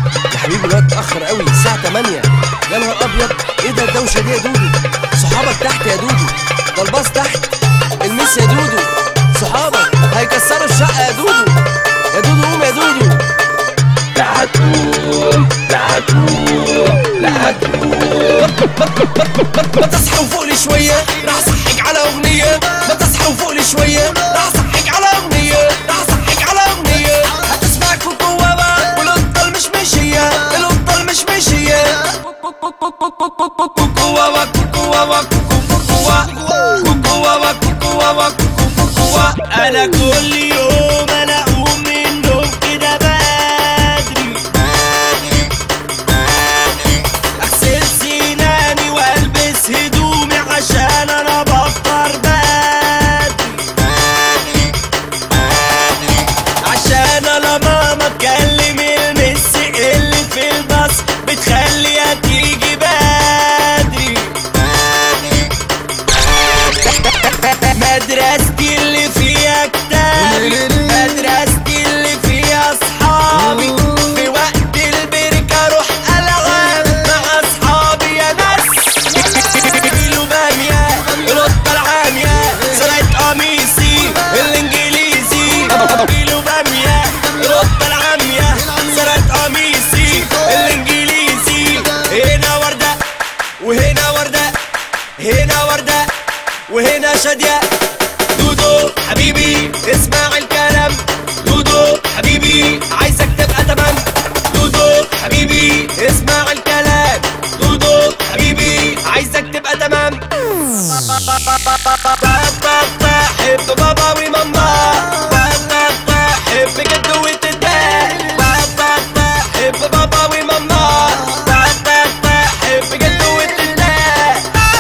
يا حبيبي الوقت اتأخر قوي الساعة 8 يا نهار أبيض إيه ده الدوشة دي يا دودو صحابك تحت يا دودو ده الباص تحت المس يا دودو صحابك هيكسروا الشقة يا دودو يا دودو قوم يا دودو لا هتقوم لا هتقوم لا هتقوم ما تصحى وفوق لي شوية راح أصحك على أغنية ما تصحى وفوق لي شوية راح أصحك على أغنية راح أصحك على أغنية هتسمع كوكو بابا والقطة المشمشية القطة المشمشية كوكو بابا كوكو بابا كوكو كوكو بابا كوكو بابا كوكو بابا كوكو كوكو بابا انا كل يوم انا اقوم من النوم كده بدري اغسل سناني والبس هدومي عشان انا بفطر بدري عشان انا ماما تكلم المس اللي في الباص بتخليها تيجي بدري مدرستي اللي فيها كتابي مدرستي اللي فيها اصحابي في وقت البركة اروح العب مع اصحابي يا ناس كيلو بامية القطة العامية سرقة قميصي الانجليزي كيلو بامية القطة العامية سرقة قميصي الانجليزي هنا وردة وهنا وردة هنا وردة وهنا شادية دودو حبيبي اسمع الكلام دودو حبيبي عايزك تبقى تمام دودو حبيبي اسمع الكلام دودو حبيبي عايزك تبقى تمام حب بابا وماما حب جد وتتاه حب بابا وماما حب جد وتتاه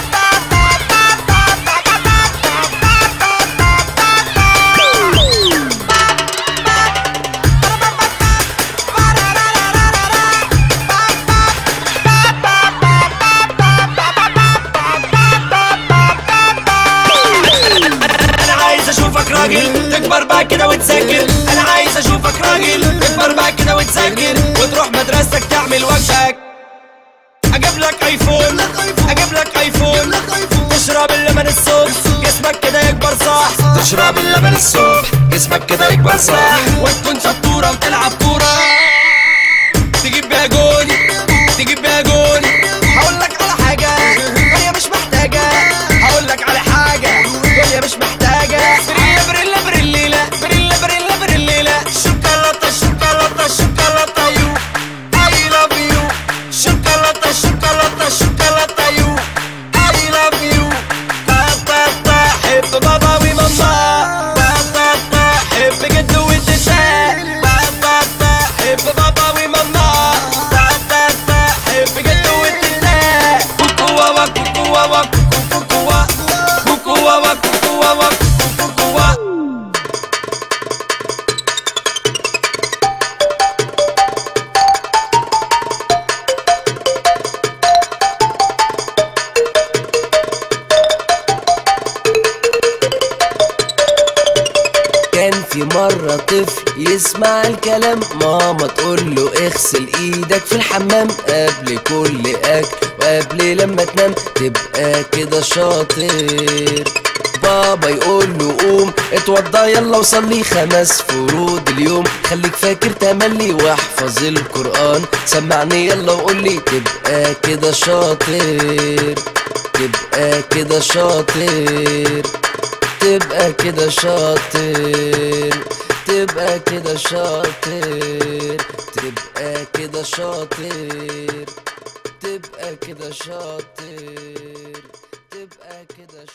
انا عايز اشوفك راجل تكبر بقى كده وتذاكر انا عايز اشوفك راجل تكبر بقى كده وتذاكر وتروح مدرستك تعمل وجهك اجيب لك ايفون اجيب لك ايفون تشرب اللبن الصبح جسمك كده يكبر صح تشرب اللبن الصبح جسمك كده يكبر صح وتكون شطورة وتلعب كورة تجيب بيها جون تجيب بيها جون هقول لك على حاجة دنيا مش محتاجة هقول لك على حاجة دنيا مش محتاجة بريلا بريلا بريلا بريلا بريلا بريلا شوكولاتة شوكولاتة شوكولاتة يو I love you شوكولاتة شوكولاتة شوكولاتة يو I love you تا تا تا حب بابا وماما تا تا تا حب جد وتتاه تا تا تا حب بابا وماما تا تا تا حب جد وتتاه كوكو واوا كوكو واوا كوكو كوكو وا كوكو واوا كوكو واوا كوكو كوكو وا كان في مرة طفل يسمع الكلام ماما تقول له اغسل ايدك في الحمام قبل كل اكل وقبل لما تنام تبقى كده شاطر بابا يقول له قوم اتوضى يلا وصلي خمس فروض اليوم خليك فاكر تملي واحفظ القرآن سمعني يلا وقول لي تبقى كده شاطر تبقى كده شاطر تبقى كده شاطر تبقى كده شاطر تبقى كده شاطر تبقى كده شاطر تبقى كده